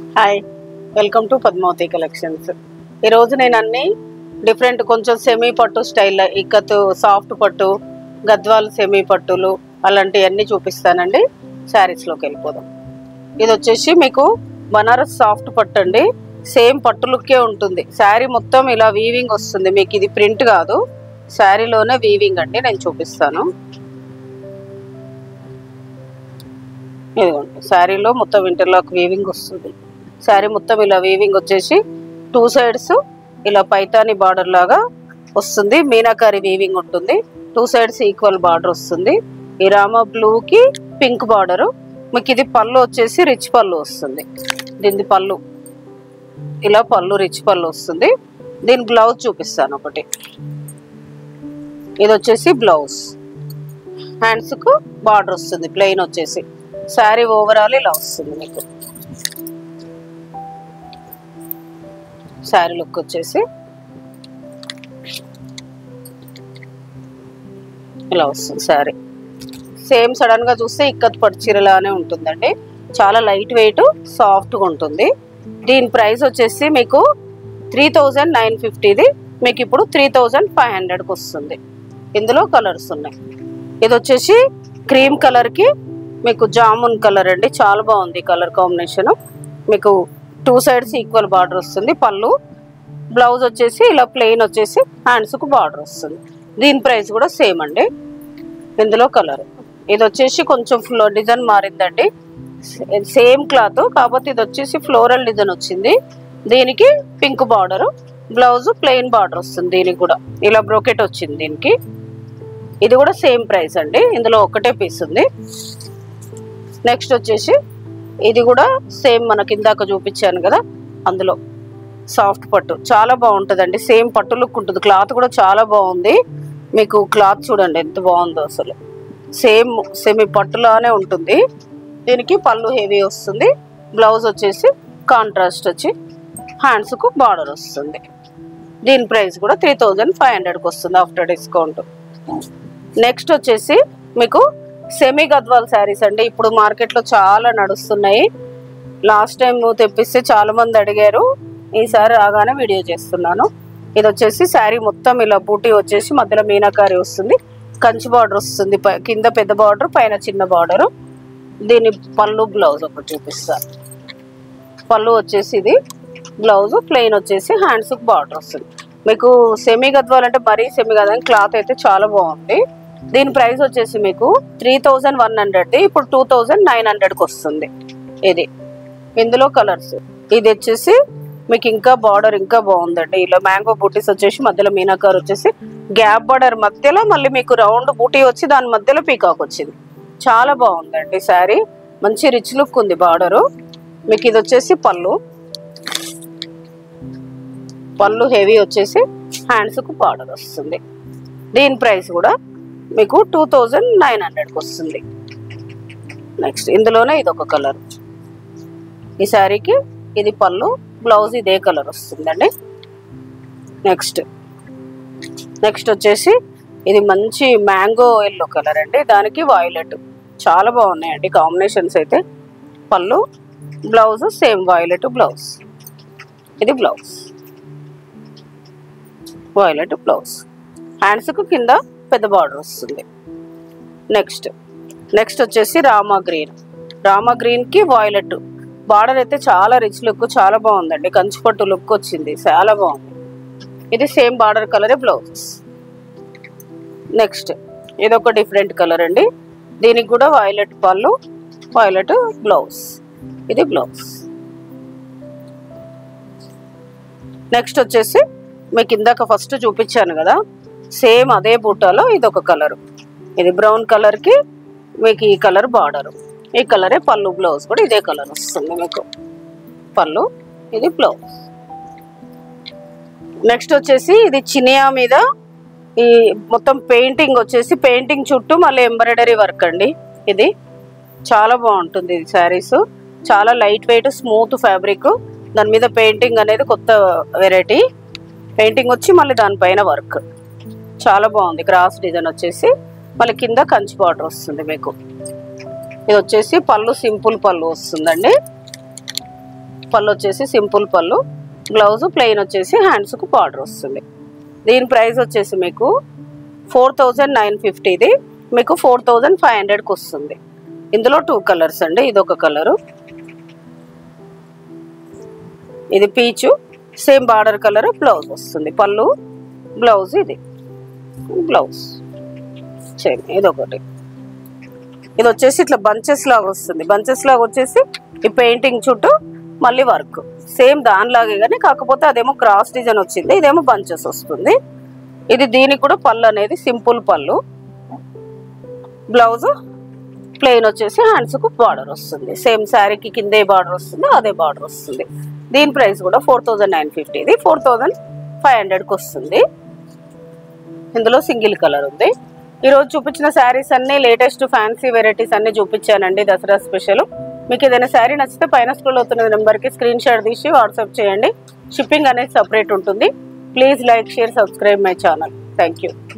hi welcome to Padmavathi collections ఈరోజు నేను అన్ని డిఫరెంట్ కొంచెం సెమీ పట్టు స్టైల్ ఇక్కత్ సాఫ్ట్ పట్టు గద్వాల్ సెమీ పట్టులు అలాంటివన్నీ చూపిస్తానండి శారీస్లోకి వెళ్ళిపోదాం ఇది వచ్చేసి మీకు బనారస్ సాఫ్ట్ పట్టు అండి సేమ్ పట్టు లుక్కే ఉంటుంది శారీ మొత్తం ఇలా వీవింగ్ వస్తుంది మీకు ఇది ప్రింట్ కాదు శారీలోనే వీవింగ్ అండి నేను చూపిస్తాను ఇదిగోండి శారీలో మొత్తం ఇంటర్లాక్ వీవింగ్ వస్తుంది శారీ మొత్తం ఇలా వీవింగ్ వచ్చేసి టూ సైడ్స్ ఇలా పైతాని బార్డర్ లాగా వస్తుంది మీనాకారి వీవింగ్ ఉంటుంది టూ సైడ్స్ ఈక్వల్ బార్డర్ వస్తుంది ఈ రామ బ్లూకి పింక్ బార్డరు మీకు ఇది పళ్ళు వచ్చేసి రిచ్ పళ్ళు వస్తుంది దీని పళ్ళు ఇలా పళ్ళు రిచ్ పళ్ళు వస్తుంది దీని బ్లౌజ్ చూపిస్తాను ఒకటి ఇది వచ్చేసి బ్లౌజ్ హ్యాండ్స్కు బార్డర్ వస్తుంది ప్లెయిన్ వచ్చేసి శారీ ఓవరాల్ ఇలా వస్తుంది మీకు శారీ లుక్ వచ్చేసి ఇలా వస్తుంది శారీ సేమ్ సడన్ గా చూస్తే ఇక్కత్ పట్టు చీరలానే ఉంటుందండి చాలా లైట్ వెయిట్ సాఫ్ట్గా ఉంటుంది దీని ప్రైస్ వచ్చేసి మీకు త్రీ థౌజండ్ నైన్ ఫిఫ్టీది మీకు ఇప్పుడు త్రీ థౌజండ్ ఫైవ్ హండ్రెడ్కి వస్తుంది ఇందులో కలర్స్ ఉన్నాయి ఇది వచ్చేసి క్రీమ్ కలర్కి మీకు జామున్ కలర్ అండి చాలా బాగుంది కలర్ కాంబినేషన్ మీకు టూ సైడ్స్ ఈక్వల్ బార్డర్ వస్తుంది పళ్ళు బ్లౌజ్ వచ్చేసి ఇలా ప్లెయిన్ వచ్చేసి హ్యాండ్స్కు బార్డర్ వస్తుంది దీని ప్రైస్ కూడా సేమ్ అండి ఇందులో కలర్ ఇది వచ్చేసి కొంచెం ఫ్లో డిజైన్ మారిందండి సేమ్ క్లాత్ కాకపోతే ఇది వచ్చేసి ఫ్లోరల్ డిజైన్ వచ్చింది దీనికి pink border blouse plain border వస్తుంది దీనికి కూడా ఇలా బ్రోకెట్ వచ్చింది దీనికి ఇది కూడా సేమ్ ప్రైస్ అండి ఇందులో ఒకటే పీస్ ఉంది నెక్స్ట్ వచ్చేసి ఇది కూడా సేమ్ మనకి ఇందాక చూపించాను కదా అందులో సాఫ్ట్ పట్టు చాలా బాగుంటుందండి సేమ్ పట్టు లుక్ ఉంటుంది క్లాత్ కూడా చాలా బాగుంది మీకు క్లాత్ చూడండి ఎంత బాగుందో అసలు సేమ్ సెమీ పట్టులానే ఉంటుంది దీనికి పళ్ళు హెవీ వస్తుంది బ్లౌజ్ వచ్చేసి కాంట్రాస్ట్ వచ్చి హ్యాండ్స్కు బార్డర్ వస్తుంది దీని ప్రైస్ కూడా త్రీ థౌజండ్ ఫైవ్ హండ్రెడ్కి వస్తుంది ఆఫ్టర్ డిస్కౌంట్ నెక్స్ట్ వచ్చేసి మీకు సెమీ గద్వాల్ శారీస్ అండి ఇప్పుడు మార్కెట్లో చాలా నడుస్తున్నాయి లాస్ట్ టైం తెప్పిస్తే చాలా మంది అడిగారు ఈసారి రాగానే వీడియో చేస్తున్నాను ఇది వచ్చేసి శారీ మొత్తం ఇలా బూటీ వచ్చేసి మధ్యలో మీనాకారి వస్తుంది కంచి బార్డర్ వస్తుంది పై- కింద పెద్ద బార్డర్ పైన చిన్న బార్డర్ దీని పళ్ళు బ్లౌజ్ ఒకటి చూపిస్తా పళ్ళు వచ్చేసి ఇది బ్లౌజ్ ప్లెయిన్ వచ్చేసి హ్యాండ్స్ బార్డర్ వస్తుంది మీకు సెమీ గద్వాల్ అంటే మరీ సెమీ గద్వాల్ క్లాత్ అయితే చాలా బాగుంది దీని ప్రైస్ వచ్చేసి మీకు త్రీ థౌజండ్ వన్ హండ్రెడ్ ఇప్పుడు టూ థౌజండ్ నైన్ హండ్రెడ్కి వస్తుంది ఇది ఇందులో కలర్స్ ఇది వచ్చేసి మీకు ఇంకా బార్డర్ ఇంకా బాగుందండి ఇలా మ్యాంగో బూటీస్ వచ్చేసి మధ్యలో మీనాకార్ వచ్చేసి గ్యాప్ బార్డర్ మధ్యలో మళ్ళీ మీకు రౌండ్ బూటీ వచ్చి దాని మధ్యలో పీకాక్ వచ్చింది చాలా బాగుందండి శారీ మంచి రిచ్ లుక్ ఉంది బార్డరు మీకు ఇది వచ్చేసి పళ్ళు పళ్ళు హెవీ వచ్చేసి హ్యాండ్స్కు బార్డర్ వస్తుంది దీని ప్రైస్ కూడా మీకు టూ థౌజండ్ నైన్ హండ్రెడ్కి వస్తుంది నెక్స్ట్ ఇందులోనే ఇది ఒక కలర్ ఈ శారీకి ఇది పళ్ళు బ్లౌజ్ ఇదే కలర్ వస్తుందండి నెక్స్ట్ నెక్స్ట్ వచ్చేసి ఇది మంచి మ్యాంగో ఎల్లో కలర్ అండి దానికి వాయిలెట్ చాలా బాగున్నాయండి కాంబినేషన్స్ అయితే pallu blouse same violet blouse ఇది బ్లౌజ్ వాయిలెట్ బ్లౌజ్ హ్యాండ్స్కు కింద పెద్ద బార్డర్ వస్తుంది నెక్స్ట్ నెక్స్ట్ వచ్చేసి రామా గ్రీన్ రామా గ్రీన్కి వాయిలెట్ బార్డర్ అయితే చాలా రిచ్ లుక్ చాలా బాగుందండి కంచిపట్టు లుక్ వచ్చింది చాలా బాగుంది ఇది సేమ్ బార్డర్ కలరే బ్లౌజ్ నెక్స్ట్ ఇది ఒక డిఫరెంట్ కలర్ అండి దీనికి కూడా వాయిలెట్ పళ్ళు వాయిలెట్ బ్లౌజ్ ఇది బ్లౌజ్ నెక్స్ట్ వచ్చేసి మీకు ఇందాక ఫస్ట్ చూపించాను కదా సేమ్ అదే బూటాలో ఇది ఒక కలర్ ఇది బ్రౌన్ కలర్కి మీకు ఈ కలర్ బార్డర్ ఈ కలరే పళ్ళు బ్లౌజ్ కూడా ఇదే కలర్ వస్తుంది మీకు పళ్ళు ఇది బ్లౌజ్ నెక్స్ట్ వచ్చేసి ఇది చినియా మీద ఈ మొత్తం పెయింటింగ్ వచ్చేసి పెయింటింగ్ చుట్టూ మళ్ళీ ఎంబ్రాయిడరీ వర్క్ అండి ఇది చాలా బాగుంటుంది ఇది శారీస్ చాలా లైట్ వెయిట్ స్మూత్ ఫ్యాబ్రిక్ దాని మీద పెయింటింగ్ అనేది కొత్త వెరైటీ పెయింటింగ్ వచ్చి మళ్ళీ దానిపైన వర్క్ చాలా బాగుంది క్రాస్ డిజైన్ వచ్చేసి మళ్ళీ కింద కంచి బార్డర్ వస్తుంది మీకు ఇది వచ్చేసి పళ్ళు సింపుల్ పళ్ళు వస్తుందండి పళ్ళు వచ్చేసి సింపుల్ పళ్ళు బ్లౌజ్ ప్లెయిన్ వచ్చేసి హ్యాండ్స్కు బార్డర్ వస్తుంది దీని ప్రైస్ వచ్చేసి మీకు ఫోర్ థౌజండ్ నైన్ ఫిఫ్టీది మీకు ఫోర్ థౌజండ్ ఫైవ్ హండ్రెడ్కి వస్తుంది ఇందులో టూ కలర్స్ అండి ఇది ఒక కలరు ఇది పీచు సేమ్ బార్డర్ కలర్ బ్లౌజ్ వస్తుంది పళ్ళు బ్లౌజ్ ఇది బ్లౌజ్ సేమ్ ఇది ఒకటి ఇది వచ్చేసి ఇట్లా బంచెస్ లాగా వస్తుంది బంచెస్ లాగా వచ్చేసి ఈ పెయింటింగ్ చుట్టూ మళ్ళీ వర్క్ సేమ్ దానిలాగే కానీ కాకపోతే అదేమో క్రాస్ డిజైన్ వచ్చింది ఇదేమో బంచెస్ వస్తుంది ఇది దీనికి కూడా పళ్ళు అనేది సింపుల్ పళ్ళు బ్లౌజ్ ప్లెయిన్ వచ్చేసి హ్యాండ్స్కు బార్డర్ వస్తుంది సేమ్ శారీకి కిందే బార్డర్ వస్తుంది అదే బార్డర్ వస్తుంది దీని ప్రైస్ కూడా ఫోర్ థౌజండ్ నైన్ ఫిఫ్టీది ఫోర్ థౌజండ్ ఫైవ్ హండ్రెడ్కి వస్తుంది ఇందులో సింగిల్ కలర్ ఉంది ఈరోజు చూపించిన శారీస్ అన్ని లేటెస్ట్ ఫ్యాన్సీ వెరైటీస్ అన్ని చూపించానండి దసరా స్పెషల్ మీకు ఏదైనా శారీ నచ్చితే పైన స్క్రోల్ అవుతున్న నెంబర్కి స్క్రీన్ షాట్ తీసి వాట్సాప్ చేయండి షిప్పింగ్ అనేది సపరేట్ ఉంటుంది please like share subscribe my channel thank you